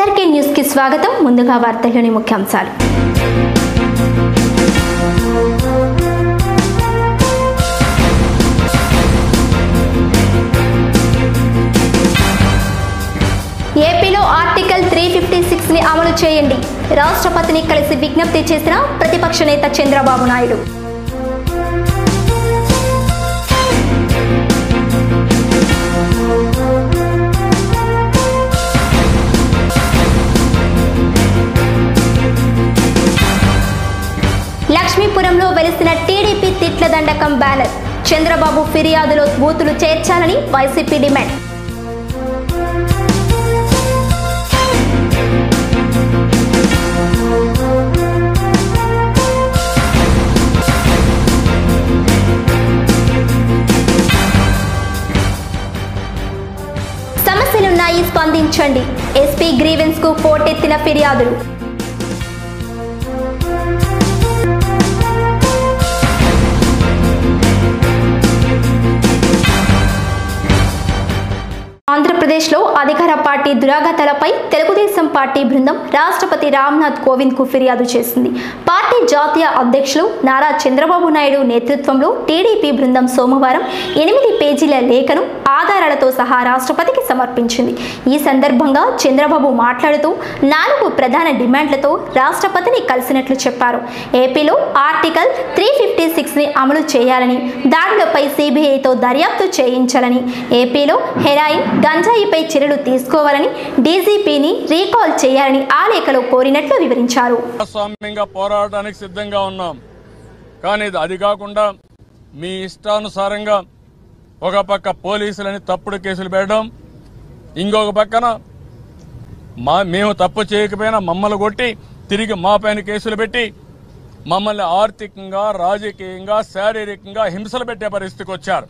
SRK news కి స్వాగతం ముందుగా వార్తల్లోని ముఖ్యాంశాలు ఏపీలో ఆర్టికల్ త్రీ ఫిఫ్టీ సిక్స్ ని అమలు చేయండి రాష్ట్రపతిని కలిసి విజ్ఞప్తి చేసిన ప్రతిపక్ష నేత చంద్రబాబు నాయుడు లక్ష్మీపురంలో వెలిసిన టీడీపీ తిట్ల దండకం బ్యానర్ చంద్రబాబు ఫిర్యాదులో బూతులు చేర్చాలని వైసీపీ డిమాండ్ సమస్యలున్నాయి స్పందించండి ఎస్పీ గ్రీవెన్స్ కు పోటెత్తిన ఫిర్యాదులు ఆంధ్రప్రదేశ్లో అధికార పార్టీ దురాగతాలపై తెలుగుదేశం పార్టీ బృందం రాష్ట్రపతి రామ్నాథ్ కోవింద్ కు ఫిర్యాదు చేసింది పార్టీ జాతీయ అధ్యక్షులు నారా చంద్రబాబు నాయుడు నేతృత్వంలో టీడీపీ బృందం సోమవారం ఎనిమిది పేజీల లేఖను ఆధారాలతో సహా రాష్ట్రపతికి సమర్పించింది ఈ సందర్భంగా చంద్రబాబు మాట్లాడుతూ నాలుగు ప్రధాన డిమాండ్లతో రాష్ట్రపతిని కలిసినట్లు చెప్పారు ఏపీలో ఆర్టికల్ త్రీ ఫిఫ్టీ సిక్స్ ని అమలు చేయాలని దాడులపై సిబిఐతో దర్యాప్తు చేయించాలని ఏపీలో హెరాయిన్ గంజాయిపై చర్యలు తీసుకోవాలని డీజీపీని రీకాల్ చేయాలని ఆ లేఖలో కోరినట్లు వివరించారు ప్రజాస్వామ్యంగా పోరాడడానికి సిద్ధంగా ఉన్నాం కానీ ఇది అది కాకుండా మీ ఇష్టానుసారంగా ఒక పక్క పోలీసులని తప్పుడు కేసులు పెట్టడం ఇంకొక పక్కన మా మేము తప్పు చేయకపోయినా మమ్మల్ని కొట్టి తిరిగి మా పైన కేసులు పెట్టి మమ్మల్ని ఆర్థికంగా రాజకీయంగా శారీరకంగా హింసలు పెట్టే పరిస్థితికి వచ్చారు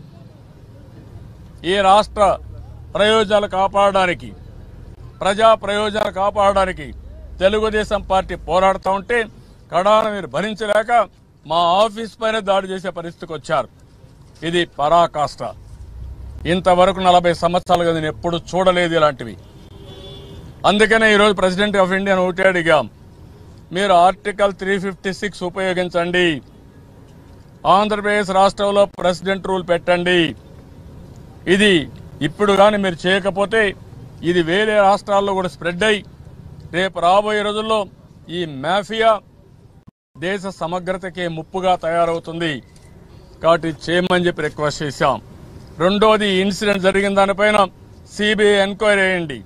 ఈ రాష్ట్ర ప్రయోజనాలు కాపాడడానికి ప్రజా ప్రయోజనాలు కాపాడడానికి తెలుగుదేశం పార్టీ పోరాడుతూ ఉంటే కడాన మీరు భరించలేక మా ఆఫీస్ పైన దాడి చేసే పరిస్థితికి వచ్చారు ఇది పరాకాష్ట ఇంతవరకు నలభై సంవత్సరాలుగా నేను ఎప్పుడు చూడలేదు ఇలాంటివి అందుకనే ఈరోజు ప్రెసిడెంట్ ఆఫ్ ఇండియా ఒకటే అడిగాం మీరు ఆర్టికల్ త్రీ ఫిఫ్టీ సిక్స్ ఉపయోగించండి ఆంధ్రప్రదేశ్ రాష్ట్రంలో ప్రెసిడెంట్ రూల్ పెట్టండి ఇది ఇప్పుడు కానీ మీరు చేయకపోతే ఇది వేరే రాష్ట్రాల్లో కూడా స్ప్రెడ్ అయ్యి రేపు రాబోయే రోజుల్లో ఈ మాఫియా దేశ సమగ్రతకే ముప్పుగా తయారవుతుంది కాబట్టి చేయమని చెప్పి రిక్వెస్ట్ చేశాం రెండోది ఈ ఇన్సిడెంట్ జరిగిన దానిపైన సిబిఐ ఎంక్వైరీ చేయండి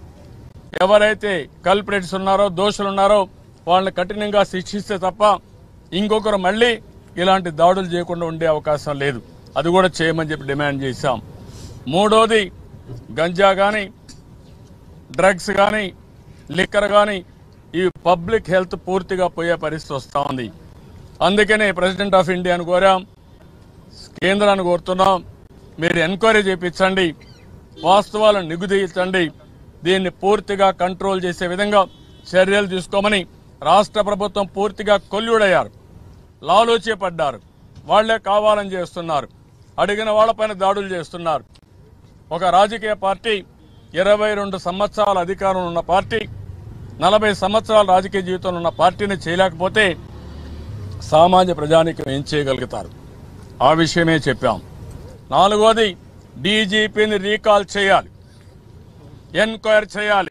ఎవరైతే కల్పరేట్స్ ఉన్నారో దోషులు ఉన్నారో వాళ్ళని కఠినంగా శిక్షిస్తే తప్ప ఇంకొకరు మళ్ళీ ఇలాంటి దాడులు చేయకుండా ఉండే అవకాశం లేదు అది కూడా చేయమని చెప్పి డిమాండ్ చేశాం మూడోది గంజా కానీ డ్రగ్స్ కానీ లిక్కర్ కానీ ఈ పబ్లిక్ హెల్త్ పూర్తిగా పోయే పరిస్థితి వస్తూ ఉంది అందుకనే ప్రెసిడెంట్ ఆఫ్ ఇండియాను కోరాం కేంద్రాన్ని కోరుతున్నాం మీరు ఎంక్వైరీ చేయించండి వాస్తవాలను నిగుదీయించండి దీన్ని పూర్తిగా కంట్రోల్ చేసే విధంగా చర్యలు తీసుకోమని రాష్ట్ర ప్రభుత్వం పూర్తిగా కొల్లుడయ్యారు లాలూచే పడ్డారు వాళ్లే కావాలని చేస్తున్నారు అడిగిన వాళ్ళపైన దాడులు చేస్తున్నారు ఒక రాజకీయ పార్టీ ఇరవై రెండు సంవత్సరాల అధికారం ఉన్న పార్టీ నలభై సంవత్సరాల రాజకీయ జీవితంలో ఉన్న పార్టీని చేయలేకపోతే సామాన్య ప్రజానికం ఏం చేయగలుగుతారు ఆ విషయమే చెప్పాం నాలుగోది డీజీపీని రీకాల్ చేయాలి ఎన్క్వైరీ చేయాలి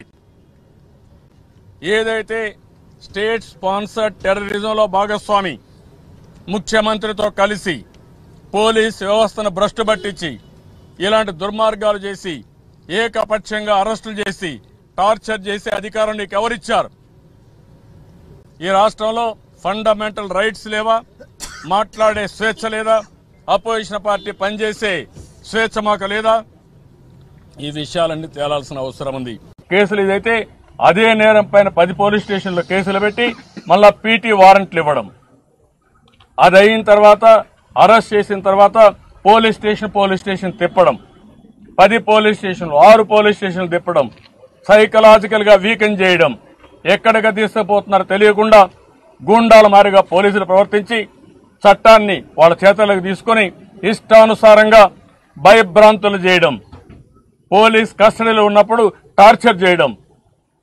ఏదైతే స్టేట్ స్పాన్సర్డ్ టెర్రరిజంలో భాగస్వామి ముఖ్యమంత్రితో కలిసి పోలీస్ వ్యవస్థను భ్రష్టు పట్టించి ఇలాంటి దుర్మార్గాలు చేసి ఏకపక్షంగా అరెస్టులు చేసి టార్చర్ చేసే అధికారం నీకు ఎవరిచ్చారు ఈ రాష్ట్రంలో ఫండమెంటల్ రైట్స్ లేవా మాట్లాడే స్వేచ్ఛ లేదా అపోజిషన్ పార్టీ పనిచేసే స్వేచ్ఛ మాకు లేదా ఈ విషయాలన్నీ తేలాల్సిన అవసరం ఉంది కేసులు ఇదైతే అదే నేరం పైన పది పోలీస్ స్టేషన్లో కేసులు పెట్టి మళ్ళా పీటీ వారెంట్లు ఇవ్వడం అది అయిన తర్వాత అరెస్ట్ చేసిన తర్వాత పోలీస్ స్టేషన్ పోలీస్ స్టేషన్ తిప్పడం పది పోలీస్ స్టేషన్లు ఆరు పోలీస్ స్టేషన్లు తిప్పడం సైకలాజికల్ గా వీకెన్ చేయడం ఎక్కడికి తీసుకుపోతున్నారో తెలియకుండా గూండాల మారిగా పోలీసులు ప్రవర్తించి చట్టాన్ని వాళ్ళ చేతలకు తీసుకొని ఇష్టానుసారంగా భయభ్రాంతులు చేయడం పోలీస్ కస్టడీలో ఉన్నప్పుడు టార్చర్ చేయడం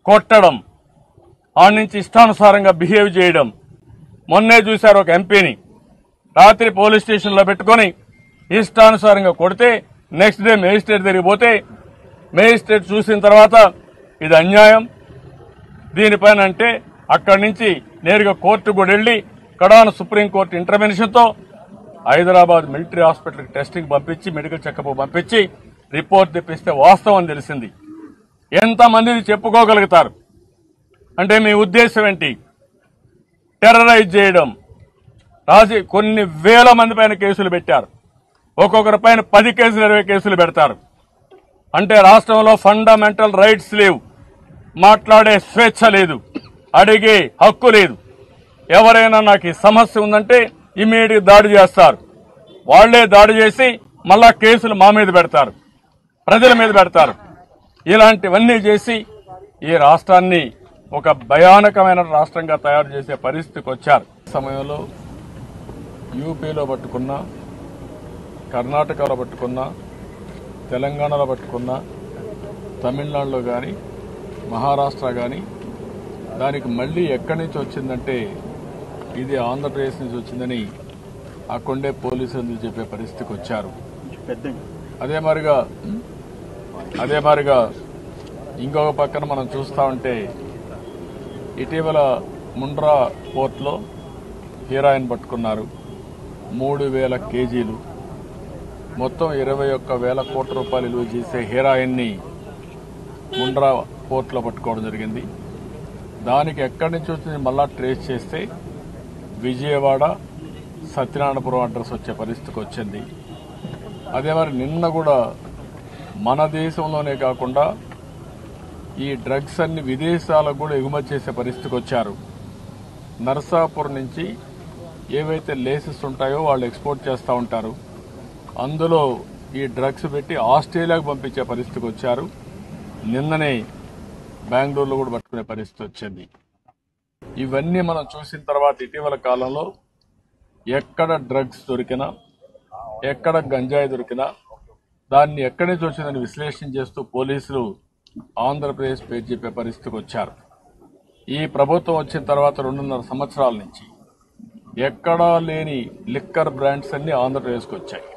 కొట్టడం ఆ నుంచి ఇష్టానుసారంగా బిహేవ్ చేయడం మొన్నే చూశారు ఒక ఎంపీని రాత్రి పోలీస్ స్టేషన్లో పెట్టుకొని ఇష్టానుసారంగా కొడితే నెక్స్ట్ డే మేజిస్ట్రేట్ దగ్గరికి పోతే మేజిస్ట్రేట్ చూసిన తర్వాత ఇది అన్యాయం దీనిపైన అంటే అక్కడి నుంచి నేరుగా కోర్టు కూడా వెళ్ళి కడాన సుప్రీంకోర్టు ఇంటర్వెన్షన్తో హైదరాబాద్ మిలిటరీ హాస్పిటల్కి టెస్టింగ్ పంపించి మెడికల్ చెకప్ పంపించి రిపోర్ట్ తెప్పిస్తే వాస్తవం అని తెలిసింది ఎంతమందిని చెప్పుకోగలుగుతారు అంటే మీ ఉద్దేశం ఏంటి టెర్రరైజ్ చేయడం రాజీ కొన్ని వేల మంది పైన కేసులు పెట్టారు ఒక్కొక్కరి పైన పది కేసులు ఇరవై కేసులు పెడతారు అంటే రాష్ట్రంలో ఫండమెంటల్ రైట్స్ లేవు మాట్లాడే స్వేచ్ఛ లేదు అడిగే హక్కు లేదు ఎవరైనా నాకు ఈ సమస్య ఉందంటే ఇమీడియట్ దాడి చేస్తారు వాళ్లే దాడి చేసి మళ్ళా కేసులు మా మీద పెడతారు ప్రజల మీద పెడతారు ఇలాంటివన్నీ చేసి ఈ రాష్ట్రాన్ని ఒక భయానకమైన రాష్ట్రంగా తయారు చేసే పరిస్థితికి వచ్చారు సమయంలో యూపీలో పట్టుకున్నా కర్ణాటకలో పట్టుకున్నా తెలంగాణలో పట్టుకున్నా తమిళనాడులో కానీ మహారాష్ట్ర కానీ దానికి మళ్ళీ ఎక్కడి నుంచి వచ్చిందంటే ఇది ఆంధ్రప్రదేశ్ నుంచి వచ్చిందని అక్కడే పోలీసులు చెప్పే పరిస్థితికి వచ్చారు అదే మరిగా అదే మరిగా ఇంకొక పక్కన మనం చూస్తా ఉంటే ఇటీవల ముండ్రా పోర్ట్లో హీరాయిన్ పట్టుకున్నారు మూడు వేల కేజీలు మొత్తం ఇరవై ఒక్క వేల కోట్ల రూపాయలు విలువ చేసే హీరాయిన్ని ముండ్రా పోర్ట్లో పట్టుకోవడం జరిగింది దానికి ఎక్కడి నుంచి వచ్చింది మళ్ళా ట్రేస్ చేస్తే విజయవాడ సత్యనారాయణపురం అడ్రస్ వచ్చే పరిస్థితికి వచ్చింది అదే మరి నిన్న కూడా మన దేశంలోనే కాకుండా ఈ డ్రగ్స్ అన్ని విదేశాలకు కూడా ఎగుమతి చేసే పరిస్థితికి వచ్చారు నర్సాపూర్ నుంచి ఏవైతే లేసెస్ ఉంటాయో వాళ్ళు ఎక్స్పోర్ట్ చేస్తూ ఉంటారు అందులో ఈ డ్రగ్స్ పెట్టి ఆస్ట్రేలియాకు పంపించే పరిస్థితికి వచ్చారు నిన్ననే బెంగళూరులో కూడా పట్టుకునే పరిస్థితి వచ్చింది ఇవన్నీ మనం చూసిన తర్వాత ఇటీవల కాలంలో ఎక్కడ డ్రగ్స్ దొరికినా ఎక్కడ గంజాయి దొరికినా దాన్ని ఎక్కడి నుంచి వచ్చిందని విశ్లేషణ చేస్తూ పోలీసులు ఆంధ్రప్రదేశ్ పేరు చెప్పే పరిస్థితికి వచ్చారు ఈ ప్రభుత్వం వచ్చిన తర్వాత రెండున్నర సంవత్సరాల నుంచి ఎక్కడా లేని లిక్కర్ బ్రాండ్స్ అన్ని ఆంధ్రప్రదేశ్కి వచ్చాయి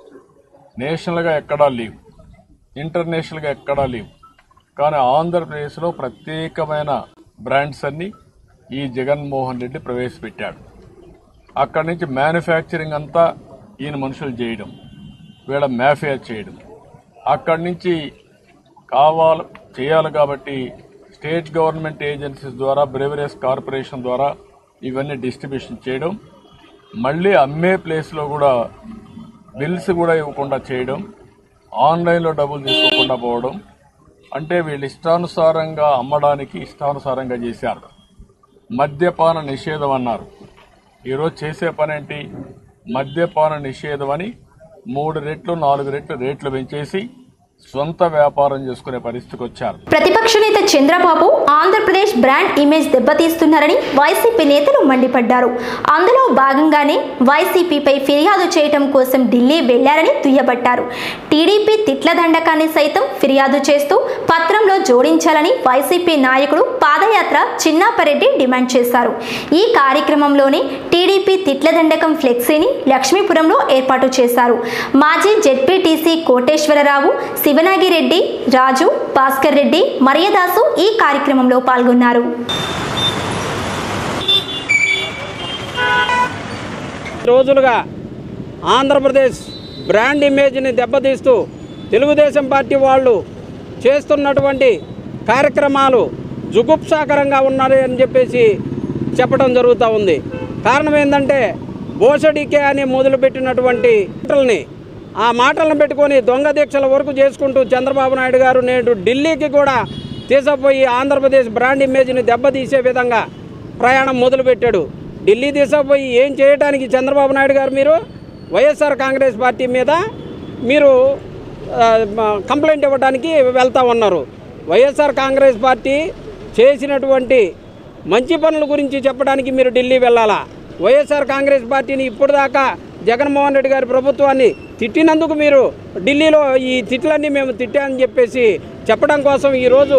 నేషనల్గా ఎక్కడా లేవు ఇంటర్నేషనల్గా ఎక్కడా లేవు కానీ ఆంధ్రప్రదేశ్లో ప్రత్యేకమైన బ్రాండ్స్ అన్ని ఈ జగన్మోహన్ రెడ్డి ప్రవేశపెట్టాడు అక్కడి నుంచి మ్యానుఫ్యాక్చరింగ్ అంతా ఈయన మనుషులు చేయడం వీళ్ళ మ్యాఫియా చేయడం అక్కడి నుంచి కావాలి చేయాలి కాబట్టి స్టేట్ గవర్నమెంట్ ఏజెన్సీస్ ద్వారా బ్రెవరేస్ కార్పొరేషన్ ద్వారా ఇవన్నీ డిస్ట్రిబ్యూషన్ చేయడం మళ్ళీ అమ్మే ప్లేస్లో కూడా బిల్స్ కూడా ఇవ్వకుండా చేయడం ఆన్లైన్లో డబ్బులు తీసుకోకుండా పోవడం అంటే వీళ్ళు ఇష్టానుసారంగా అమ్మడానికి ఇష్టానుసారంగా చేశారు మద్యపాన నిషేధం అన్నారు ఈరోజు చేసే పని ఏంటి మద్యపాన నిషేధం అని మూడు రెట్లు నాలుగు రెట్లు రేట్లు పెంచేసి సొంత వ్యాపారం చేసుకునే పరిస్థితికి వచ్చారు ప్రతిపక్ష నేత చంద్రబాబు ఆంధ్రప్రదేశ్ బ్రాండ్ ఇమేజ్ దెబ్బతీస్తున్నారని వైసీపీ నేతలు మండిపడ్డారు అందులో భాగంగానే వైసీపీపై ఫిర్యాదు చేయటం కోసం ఢిల్లీ వెళ్లారని దుయ్యబట్టారు టీడీపీ తిట్ల దండకాన్ని సైతం ఫిర్యాదు చేస్తూ పత్రంలో జోడించాలని వైసీపీ నాయకుడు పాదయాత్ర చిన్నాపరెడ్డి డిమాండ్ చేశారు ఈ కార్యక్రమంలోనే టీడీపీ తిట్ల దండకం ఫ్లెక్సీని లక్ష్మీపురంలో ఏర్పాటు చేశారు మాజీ జెడ్పీటీసీ కోటేశ్వరరావు శివనాగిరెడ్డి రాజు భాస్కర్ రెడ్డి మరియదాసు ఈ కార్యక్రమంలో పాల్గొన్నారు రోజులుగా ఆంధ్రప్రదేశ్ బ్రాండ్ ఇమేజ్ని దెబ్బతీస్తూ తెలుగుదేశం పార్టీ వాళ్ళు చేస్తున్నటువంటి కార్యక్రమాలు జుగుప్సాకరంగా ఉన్నాయి అని చెప్పేసి చెప్పడం జరుగుతూ ఉంది కారణం ఏంటంటే బోసడికే అని మొదలుపెట్టినటువంటి మాటల్ని ఆ మాటలను పెట్టుకొని దొంగ దీక్షల వరకు చేసుకుంటూ చంద్రబాబు నాయుడు గారు నేడు ఢిల్లీకి కూడా తీసుకుపోయి ఆంధ్రప్రదేశ్ బ్రాండ్ ఇమేజ్ని దెబ్బతీసే విధంగా ప్రయాణం మొదలుపెట్టాడు ఢిల్లీ తీసుకుపోయి ఏం చేయడానికి చంద్రబాబు నాయుడు గారు మీరు వైఎస్ఆర్ కాంగ్రెస్ పార్టీ మీద మీరు ఆ, మ- కంప్లైంట్ ఇవ్వడానికి వెళ్తా ఉన్నారు వైఎస్ఆర్ కాంగ్రెస్ పార్టీ చేసినటువంటి మంచి పనుల గురించి చెప్పడానికి మీరు ఢిల్లీ వెళ్ళాలా వైఎస్ఆర్ కాంగ్రెస్ పార్టీని ఇప్పుడు దాకా జగన్మోహన్ రెడ్డి గారి ప్రభుత్వాన్ని తిట్టినందుకు మీరు ఢిల్లీలో ఈ తిట్లన్నీ మేము తిట్టామని చెప్పేసి చెప్పడం కోసం ఈరోజు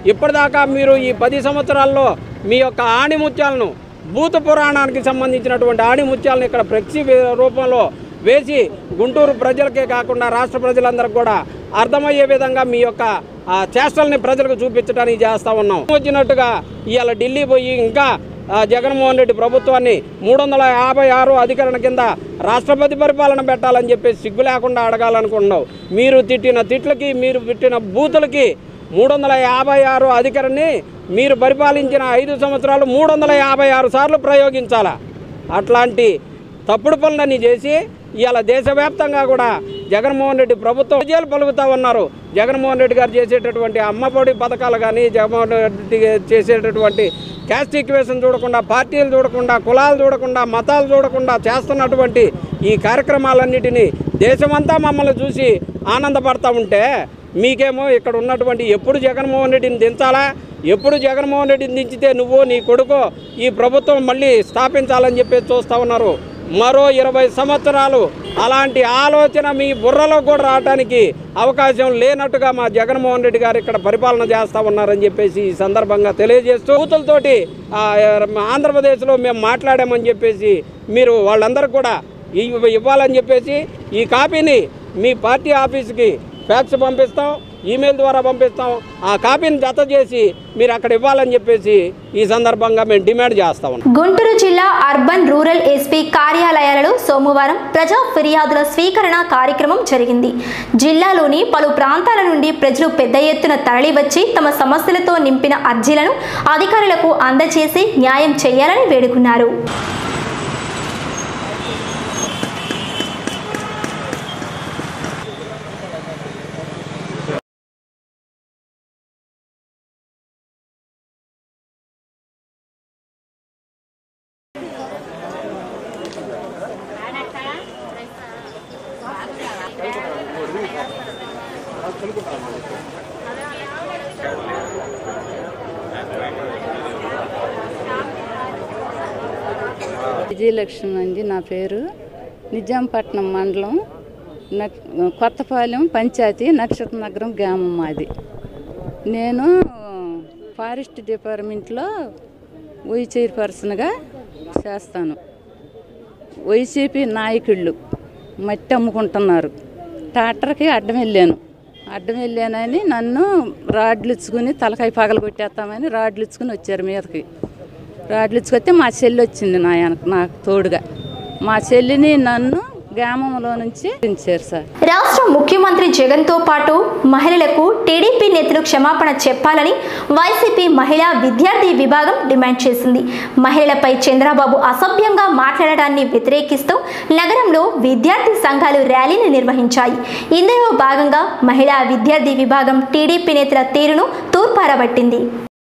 ఇప్పటిదాకా మీరు ఈ పది సంవత్సరాల్లో మీ యొక్క ఆణిముత్యాలను భూత పురాణానికి సంబంధించినటువంటి ఆణిముత్యాలను ఇక్కడ ఫ్లెక్సీ రూపంలో వేసి గుంటూరు ప్రజలకే కాకుండా రాష్ట్ర ప్రజలందరికీ కూడా అర్థమయ్యే విధంగా మీ యొక్క ఆ చేష్టల్ని ప్రజలకు చూపించడానికి చేస్తూ ఉన్నాం వచ్చినట్టుగా ఇవాళ ఢిల్లీ పోయి ఇంకా ఆ, జగన్మోహన్ రెడ్డి ప్రభుత్వాన్ని మూడు వందల యాభై ఆరు అధికరణ కింద రాష్ట్రపతి పరిపాలన పెట్టాలని చెప్పేసి సిగ్గు లేకుండా అడగాలనుకుంటున్నావు మీరు తిట్టిన తిట్లకి మీరు పెట్టిన బూతులకి మూడు వందల యాభై ఆరు అధికరణని మీరు పరిపాలించిన ఐదు సంవత్సరాలు మూడు వందల యాభై ఆరు సార్లు ప్రయోగించాలా అట్లాంటి తప్పుడు పనులన్నీ చేసి ఇవాళ దేశవ్యాప్తంగా కూడా జగన్మోహన్ రెడ్డి ప్రభుత్వం విజయాలు పలుకుతా ఉన్నారు జగన్మోహన్ రెడ్డి గారు చేసేటటువంటి అమ్మఒడి పథకాలు కానీ జగన్మోహన్ రెడ్డి చేసేటటువంటి క్యాస్ట్ ఈక్వేషన్ చూడకుండా పార్టీలు చూడకుండా కులాలు చూడకుండా మతాలు చూడకుండా చేస్తున్నటువంటి ఈ కార్యక్రమాలన్నిటినీ దేశమంతా మమ్మల్ని చూసి ఆనందపడతా ఉంటే మీకేమో ఇక్కడ ఉన్నటువంటి ఎప్పుడు జగన్మోహన్ రెడ్డిని దించాలా ఎప్పుడు జగన్మోహన్ రెడ్డిని దించితే నువ్వు నీ కొడుకు ఈ ప్రభుత్వం మళ్ళీ స్థాపించాలని చెప్పి చూస్తూ ఉన్నారు మరో ఇరవై సంవత్సరాలు అలాంటి ఆలోచన మీ బుర్రలో కూడా రావడానికి అవకాశం లేనట్టుగా మా జగన్మోహన్ రెడ్డి గారు ఇక్కడ పరిపాలన చేస్తూ ఉన్నారని చెప్పేసి ఈ సందర్భంగా తెలియజేస్తూ కూతులతోటి ఆ, ఆంధ్రప్రదేశ్లో మేము మాట్లాడామని చెప్పేసి మీరు వాళ్ళందరూ కూడా ఇవ్- ఇవ్వాలని చెప్పేసి ఈ కాపీని మీ పార్టీ ఆఫీస్కి ఫ్యాక్స్ పంపిస్తాం ఈమెయిల్ ద్వారా పంపిస్తాం ఆ కాపీని జత చేసి మీరు అక్కడ ఇవ్వాలని చెప్పేసి ఈ సందర్భంగా మేము డిమాండ్ చేస్తా ఉన్నాం గుంటూరు జిల్లా అర్బన్ రూరల్ ఎస్పీ కార్యాలయాలలో సోమవారం ప్రజా ఫిర్యాదుల స్వీకరణ కార్యక్రమం జరిగింది జిల్లాలోని పలు ప్రాంతాల నుండి ప్రజలు పెద్ద ఎత్తున తరలివచ్చి తమ సమస్యలతో నింపిన అర్జీలను అధికారులకు అందజేసి న్యాయం చేయాలని వేడుకున్నారు విజయలక్ష్మి అండి నా పేరు నిజాంపట్నం మండలం నక్- కొత్తపాలెం పంచాయతీ నక్షత్ర నగరం గ్రామం మాది నేను ఫారెస్ట్ డిపార్ట్మెంట్లో వై చైర్పర్సన్గా చేస్తాను వైసీపీ నాయకుళ్ళు మట్టి అమ్ముకుంటున్నారు ట్రాక్టర్కి అడ్డం వెళ్ళాను అడ్డం వెళ్ళానని నన్ను రాడ్లు ఇచ్చుకుని తలకాయ పగలు కొట్టేస్తామని రాడ్లు ఇచ్చుకుని వచ్చారు మీదకి రాడ్లు ఇచ్చుకొస్తే మా చెల్లి వచ్చింది నా వెనక నాకు తోడుగా మా చెల్లిని నన్ను గ్రామంలో నుంచి దించారు సార్ రాష్ట్ర ముఖ్యమంత్రి జగన్తో పాటు మహిళలకు టీడీపీ నేతలు క్షమాపణ చెప్పాలని వైసీపీ మహిళా విద్యార్థి విభాగం డిమాండ్ చేసింది మహిళలపై చంద్రబాబు అసభ్యంగా మాట్లాడడాన్ని వ్యతిరేకిస్తూ నగరంలో విద్యార్థి సంఘాలు ర్యాలీని నిర్వహించాయి ఇందులో భాగంగా మహిళా విద్యార్థి విభాగం టీడీపీ నేతల తీరును తూర్పారబట్టింది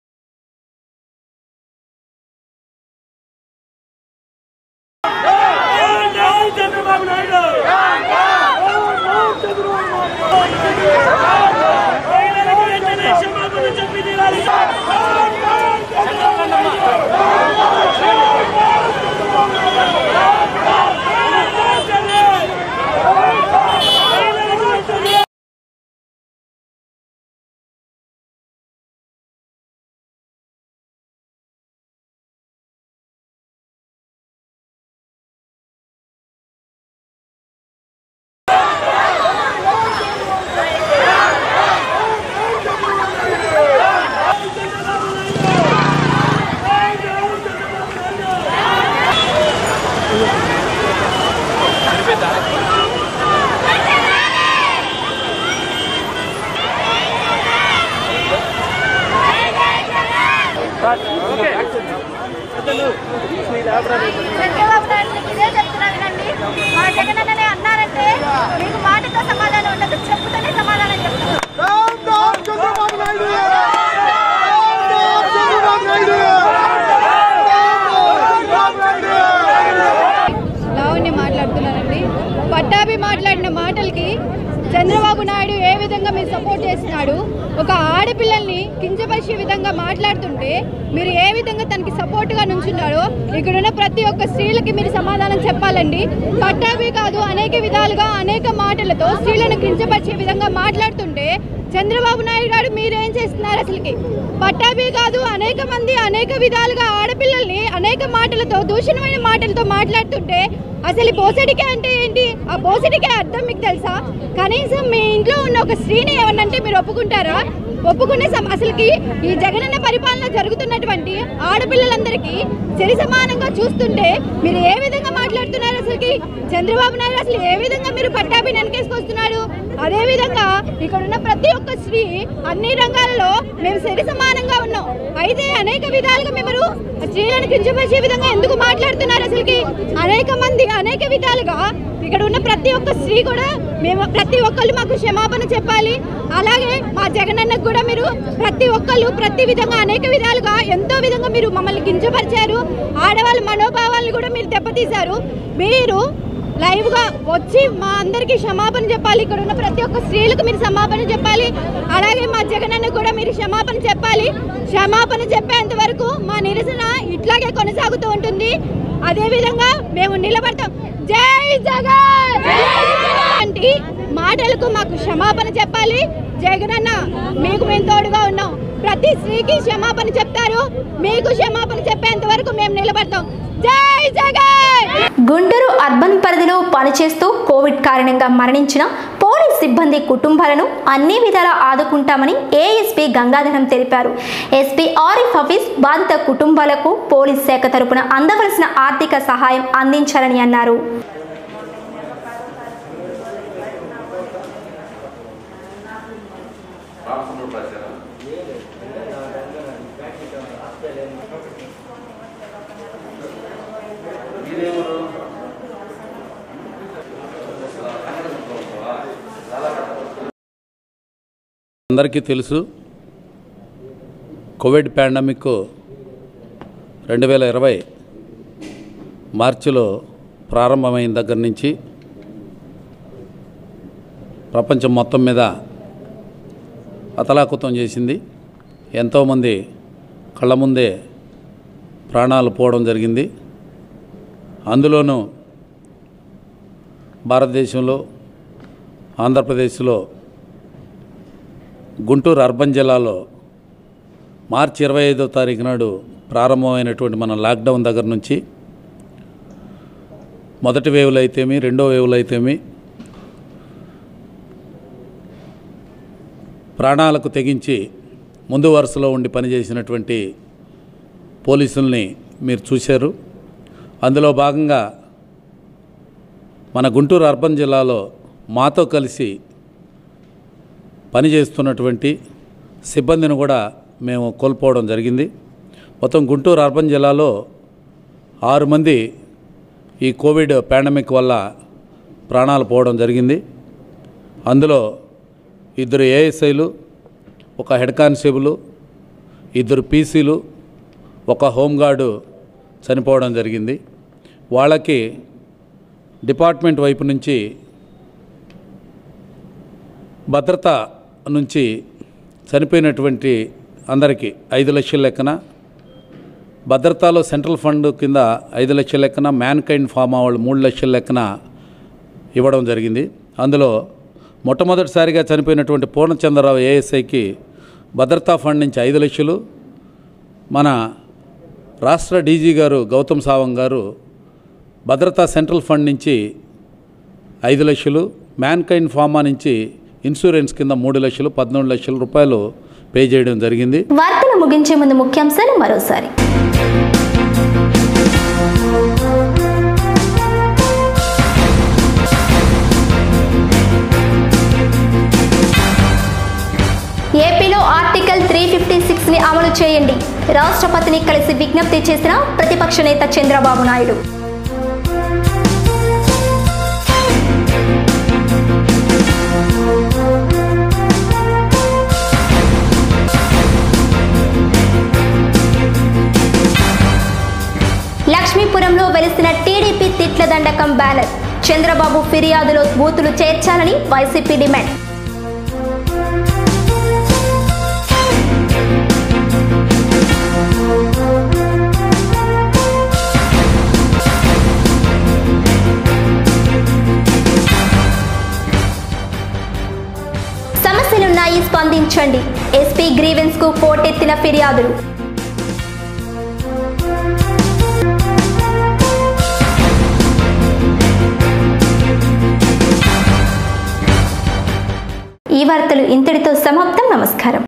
చంద్రబాబు నాయుడు మీకు ఇదే చెప్తున్నా వినండి మా జగన్ అన్ననే అన్నారంటే మీకు మాటతో సమాధానం ఉండదు చెప్పుతోనే సమాధానం చెప్తారు లావణ్య మాట్లాడుతున్నానండి పట్టాభి మాట్లాడిన మాటలకి చంద్రబాబు నాయుడు ఏ విధంగా మీరు సపోర్ట్ చేస్తున్నాడు ఒక ఆడపి ఆడపిల్లల్ని కించపరిచే విధంగా మాట్లాడుతుంటే మీరు ఏ విధంగా తనకి సపోర్ట్గా నుంచున్నారో ఇక్కడున్న ప్రతి ఒక్క స్త్రీలకి మీరు సమాధానం చెప్పాలండి పట్టాభి కాదు అనేక విధాలుగా అనేక మాటలతో స్త్రీలను కించపరిచే విధంగా మాట్లాడుతుంటే చంద్రబాబు నాయుడు గారు మీరేం చేస్తున్నారు అసలుకి పట్టాభి కాదు అనేక మంది అనేక విధాలుగా ఆడపిల్లల్ని అనేక మాటలతో దూషణమైన మాటలతో మాట్లాడుతుంటే అసలు ఈ బోసడికే అంటే ఏంటి ఆ బోసడికే అర్థం మీకు తెలుసా కనీసం మీ ఇంట్లో ఉన్న ఒక స్త్రీని ఏమన్నంటే మీరు ఒప్పుకుంటారా ఒప్పుకునే సమ అసలుకి ఈ జగనన్న పరిపాలన జరుగుతున్నటువంటి ఆడపిల్లలందరికీ సరి సమానంగా చూస్తుంటే మీరు ఏ విధంగా మాట్లాడుతున్నారు అసలుకి చంద్రబాబు నాయుడు అసలు ఏ విధంగా మీరు పట్టాభిని వెనకేసుకొస్తున్నారు అదే విధంగా ఇక్కడ ఉన్న ప్రతి ఒక్క స్త్రీ అన్ని రంగాలలో మేము సరి సమానంగా ఉన్నాం అయితే అనేక విధాలుగా మేము స్త్రీలను కించపరిచే విధంగా ఎందుకు మాట్లాడుతున్నారు అసలుకి అనేక మంది అనేక విధాలుగా ఇక్కడ ఉన్న ప్రతి ఒక్క స్త్రీ కూడా మేము ప్రతి ఒక్కళ్ళు మాకు క్షమాపణ చెప్పాలి అలాగే మా జగనన్నకు కూడా మీరు ప్రతి ఒక్కళ్ళు ప్రతి విధంగా అనేక విధాలుగా ఎంతో విధంగా మీరు మమ్మల్ని కించపరిచారు ఆడవాళ్ళ మనోభావాలను కూడా మీరు దెబ్బతీశారు మీరు లైవ్ గా వచ్చి మా అందరికి క్షమాపణ చెప్పాలి ఇక్కడ ఉన్న ప్రతి ఒక్క స్త్రీలకు మీరు క్షమాపణ చెప్పాలి అలాగే మా జగనన్న కూడా మీరు క్షమాపణ చెప్పాలి క్షమాపణ చెప్పేంత వరకు మా నిరసన ఇట్లాగే కొనసాగుతూ ఉంటుంది అదే విధంగా మేము నిలబడతాం జై జగన్ అంటే మాటలకు మాకు క్షమాపణ చెప్పాలి జగనన్న మీకు మేము తోడుగా ఉన్నాం ప్రతి స్త్రీకి క్షమాపణ చెప్తారు మీకు క్షమాపణ చెప్పేంత వరకు మేము నిలబడతాం జై జగన్ గుంటూరు అర్బన్ పరిధిలో పనిచేస్తూ కోవిడ్ కారణంగా మరణించిన పోలీస్ సిబ్బంది కుటుంబాలను అన్ని విధాలా ఆదుకుంటామని ఏఎస్పీ గంగాధరం తెలిపారు ఎస్పీ ఆరిఫ్ హఫీజ్ బాధిత కుటుంబాలకు పోలీస్ శాఖ తరపున అందవలసిన ఆర్థిక సహాయం అందించాలని అన్నారు అందరికీ తెలుసు కోవిడ్ పాండమిక్ రెండు వేల ఇరవై మార్చిలో ప్రారంభమైన దగ్గర నుంచి ప్రపంచం మొత్తం మీద అతలాకుతం చేసింది ఎంతోమంది కళ్ళ ముందే ప్రాణాలు పోవడం జరిగింది అందులోనూ భారతదేశంలో ఆంధ్రప్రదేశ్లో గుంటూరు అర్బన్ జిల్లాలో మార్చి ఇరవై ఐదో తారీఖు నాడు ప్రారంభమైనటువంటి మన లాక్డౌన్ దగ్గర నుంచి మొదటి వేవులు అయితేమి రెండో వేవులు అయితేమి ప్రాణాలకు తెగించి ముందు వరుసలో ఉండి పనిచేసినటువంటి పోలీసుల్ని మీరు చూశారు అందులో భాగంగా మన గుంటూరు అర్బన్ జిల్లాలో మాతో కలిసి పనిచేస్తున్నటువంటి సిబ్బందిని కూడా మేము కోల్పోవడం జరిగింది మొత్తం గుంటూరు అర్బన్ జిల్లాలో ఆరు మంది ఈ కోవిడ్ పాండమిక్ వల్ల ప్రాణాలు పోవడం జరిగింది అందులో ఇద్దరు ఏఎస్ఐలు ఒక హెడ్ కానిస్టేబుల్ ఇద్దరు పీసీలు ఒక హోంగార్డు చనిపోవడం జరిగింది వాళ్ళకి డిపార్ట్మెంట్ వైపు నుంచి భద్రత నుంచి చనిపోయినటువంటి అందరికీ ఐదు లక్షల లెక్కన భద్రతాలో సెంట్రల్ ఫండ్ కింద ఐదు లక్షల లెక్కన మ్యాన్ కైండ్ ఫార్మా వాళ్ళు మూడు లక్షల లెక్కన ఇవ్వడం జరిగింది అందులో మొట్టమొదటిసారిగా చనిపోయినటువంటి పూర్ణచంద్రరావు ఏఎస్ఐకి భద్రతా ఫండ్ నుంచి ఐదు లక్షలు మన రాష్ట్ర డీజీ గారు గౌతమ్ సావంగ్ గారు భద్రతా సెంట్రల్ ఫండ్ నుంచి ఐదు లక్షలు మ్యాన్ కైండ్ ఫార్మా నుంచి ఇన్సూరెన్స్ కింద మూడు లక్షలు పద్నాలుగు లక్షల రూపాయలు పే చేయడం జరిగింది వార్తలు ముగించే ముందు ముఖ్యాంశాలు మరోసారి ఏపీలో ఆర్టికల్ త్రీ ఫిఫ్టీ సిక్స్ ని అమలు చేయండి రాష్ట్రపతిని కలిసి విజ్ఞప్తి చేసిన ప్రతిపక్ష నేత చంద్రబాబు నాయుడు లక్ష్మీపురంలో వెలిసిన టీడీపీ తిట్ల దండకం బ్యానర్ చంద్రబాబు ఫిర్యాదులో బూతులు చేర్చాలని వైసీపీ డిమాండ్ తీర్చండి ఎస్పీ గ్రీవెన్స్ కు పోటెత్తిన ఫిర్యాదులు ఈ వార్తలు ఇంతటితో సమాప్తం నమస్కారం